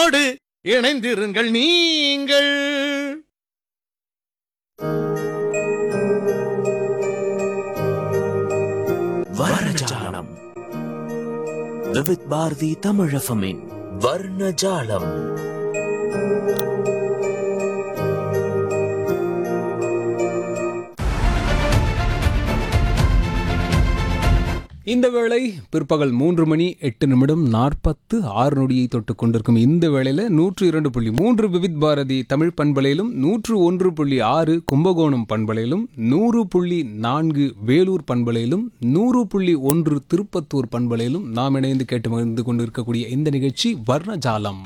என்னோடு இணைந்திருங்கள் நீங்கள் வர்ணஜாலம் விவித் பாரதி தமிழஃபமின் வர்ணஜாலம் இந்த வேளை பிற்பகல் மூன்று மணி எட்டு நிமிடம் நாற்பத்து ஆறு நொடியை தொட்டு கொண்டிருக்கும் இந்த வேளையில் நூற்று இரண்டு புள்ளி மூன்று விவித் பாரதி தமிழ் பண்பலையிலும் நூற்று ஒன்று புள்ளி ஆறு கும்பகோணம் பண்பலையிலும் நூறு புள்ளி நான்கு வேலூர் பண்பலையிலும் நூறு புள்ளி ஒன்று திருப்பத்தூர் பண்பலையிலும் நாம் இணைந்து கேட்டு மகிழ்ந்து கொண்டிருக்கக்கூடிய இந்த நிகழ்ச்சி வர்ணஜாலம்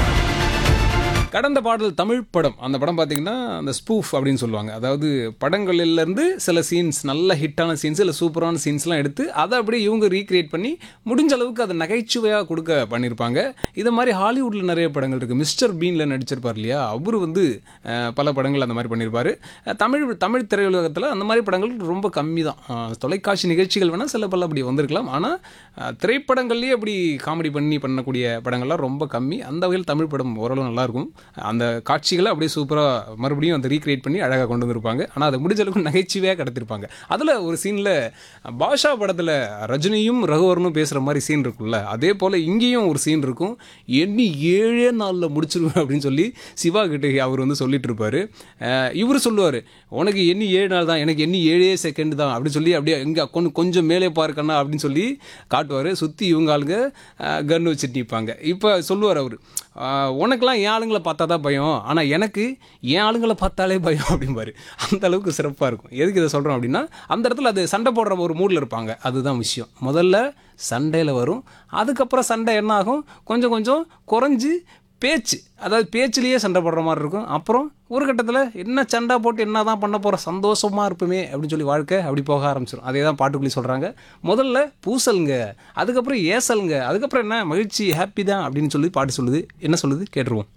கடந்த பாடல் தமிழ் படம் அந்த படம் பார்த்தீங்கன்னா அந்த ஸ்பூஃப் அப்படின்னு சொல்லுவாங்க அதாவது படங்கள்லேருந்து சில சீன்ஸ் நல்ல ஹிட்டான சீன்ஸ் இல்லை சூப்பரான சீன்ஸ்லாம் எடுத்து அதை அப்படியே இவங்க ரீக்ரியேட் பண்ணி முடிஞ்ச அளவுக்கு அதை நகைச்சுவையாக கொடுக்க பண்ணியிருப்பாங்க இது மாதிரி ஹாலிவுட்டில் நிறைய படங்கள் இருக்குது மிஸ்டர் பீனில் நடிச்சிருப்பார் இல்லையா அவர் வந்து அஹ், பல படங்கள் அந்த மாதிரி பண்ணியிருப்பார் அஹ், தமிழ் தமிழ் திரையுலகத்தில் அந்த மாதிரி படங்கள் ரொம்ப கம்மி தான் அஹ், தொலைக்காட்சி நிகழ்ச்சிகள் வேணால் சில பல அப்படி வந்திருக்கலாம் ஆனால் திரைப்படங்கள்லேயே அப்படி காமெடி பண்ணி பண்ணக்கூடிய படங்கள்லாம் ரொம்ப கம்மி அந்த வகையில் தமிழ் படம் ஓரளவு நல்லாயிருக்கும் அந்த காட்சிகளை அப்படியே சூப்பராக மறுபடியும் அந்த ரீக்ரியேட் பண்ணி அழகாக கொண்டு வந்திருப்பாங்க ஆனால் அதை முடிஞ்ச அளவுக்கு நகைச்சுவையாக கடத்திருப்பாங்க அதில் ஒரு சீனில் பாஷா படத்தில் ரஜினியும் ரகுவரனும் பேசுகிற மாதிரி சீன் இருக்குல்ல அதே போல் இங்கேயும் ஒரு சீன் இருக்கும் எண்ணி ஏழே நாளில் முடிச்சிருவேன் அப்படின்னு சொல்லி சிவா கிட்ட அவர் வந்து சொல்லிட்டு இருப்பாரு இவர் சொல்லுவார் உனக்கு எண்ணி ஏழு நாள் தான் எனக்கு எண்ணி ஏழே செகண்ட் தான் அப்படின்னு சொல்லி அப்படியே எங்கே கொஞ்சம் கொஞ்சம் மேலே பார்க்கண்ணா அப்படின்னு சொல்லி காட்டுவார் சுற்றி இவங்க ஆளுங்க கன் வச்சுட்டு நிற்பாங்க இப்போ சொல்லுவார் அவர் உனக்கெல்லாம் என் ஆளுங்களை பார்த்தா தான் பயம் ஆனால் எனக்கு என் ஆளுங்களை பார்த்தாலே பயம் அப்படிம்பாரு அந்த அளவுக்கு சிறப்பாக இருக்கும் எதுக்கு இதை சொல்கிறோம் அப்படின்னா அந்த இடத்துல அது சண்டை போடுற ஒரு மூடில் இருப்பாங்க அதுதான் விஷயம் முதல்ல சண்டையில் வரும் அதுக்கப்புறம் சண்டை என்ன ஆகும் கொஞ்சம் கொஞ்சம் குறைஞ்சி பேச்சு அதாவது பேச்சிலேயே சண்டை போடுற மாதிரி இருக்கும் அப்புறம் ஒரு கட்டத்தில் என்ன சண்டை போட்டு என்ன தான் பண்ண போகிற சந்தோஷமாக இருப்போமே அப்படின்னு சொல்லி வாழ்க்கை அப்படி போக ஆரம்பிச்சிடும் அதே தான் பாட்டுக்குள்ளி சொல்கிறாங்க முதல்ல பூசலுங்க அதுக்கப்புறம் ஏசலுங்க அதுக்கப்புறம் என்ன மகிழ்ச்சி ஹாப்பி தான் அப்படின்னு சொல்லி பாட்டு சொல்லுது என்ன சொல்லுது கேட்டுருவோம்